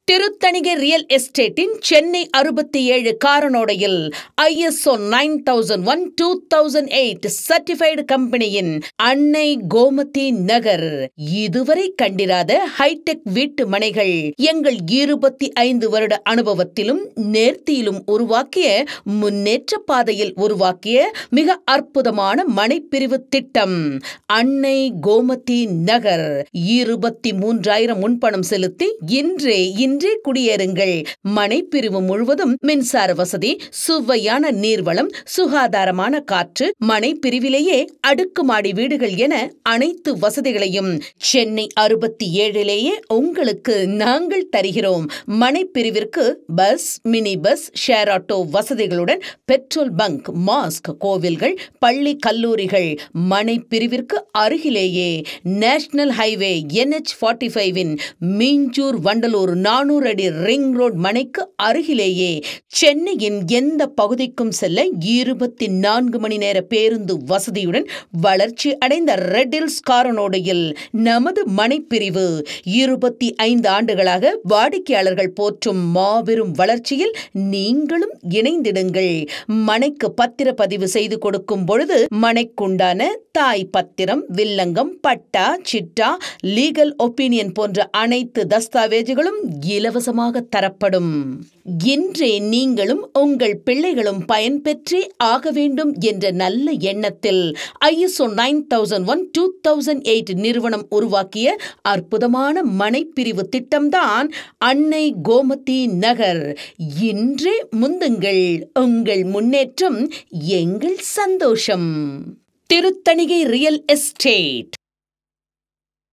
திருத்தணிகை real எஸ்டேட்டின் Chennai அறுபத்தி ஏழு காரனோடையில் ISO nine thousand one two thousand eight certified கம்பெனியின் அன்னை கோமதி நகர் இதுவரை கண்டிராத ஹைடெக் வீட்டு மனைகள் எங்கள் இருபத்தி ஐந்து வருட அனுபவத்திலும் நேர்த்தியிலும் உருவாக்கிய முன்னேற்ற பாதையில் உருவாக்கிய மிக அற்புதமான மனைப்பிரிவு திட்டம் அன்னை கோமதி நகர் இருபத்தி மூன்றாயிரம் முன்பணம் செலுத்தி இன்றே இன்றே குடியேறுங்கள் மனைப்பிரிவு முழுவதும் மின்சார வசதி சுவையான நீர்வளம் சுகாதாரமான காற்று மனைப்பிரிவிலேயே அடுக்குமாடி வீடுகள் என அனைத்து வசதிகளையும் சென்னை அறுபத்தி ஏழிலேயே உங்களுக்கு நாங்கள் தருகிறோம் மனைப்பிரிவிற்கு bus mini bus share auto வசதிகளுடன் பெட்ரோல் பங்க் மாஸ்க் கோவில்கள் பள்ளி கல்லூரிகள் மனைப்பிரிவிற்கு அருகிலேயே நேஷனல் ஹைவே என்ஹெச் ஃபார்ட்டி ஃபைவின் மீஞ்சூர் வண்டலூர் நானூறு அடி ரிங் ரோட் மனைக்கு அருகிலேயே சென்னையின் எந்த பகுதிக்கும் செல்ல இருபத்தி நான்கு மணி நேர பேருந்து வசதியுடன் வளர்ச்சி அடைந்த ரெட்டில்ஸ் காரனோடையில் நமது மனைப்பிரிவு இருபத்தி ஐந்து ஆண்டுகளாக வாடிக்கையாளர்கள் போற்றும் மாபெரும் வளர்ச்சியில் நீங்களும் இணைந்திடுங்கள் மனைக்கு பத்திரப்பதிவு செய்து கொடுக்கும் பொழுது மனைக்குண்டான தாய் பத்திரம் வில்லங்கம் பட்டா சிட்டா லீகல் ஒப்பீனியன் போன்ற அனைத்து தஸ்தாவேஜுகளும் இலவசமாக தரப்படும் இன்றே நீங்களும் உங்கள் பிள்ளைகளும் பயன்பெற்றே ஆக வேண்டும் என்ற நல்ல எண்ணத்தில் ISO nine thousand one two thousand eight நிறுவனம் உருவாக்கிய அற்புதமான மனைப்பிரிவு திட்டம்தான் அன்னை கோமதி நகர் இன்றே முந்துங்கள் உங்கள் முன்னேற்றம் எங்கள் சந்தோஷம் திருத்தணிகை ரியல் எஸ்டேட்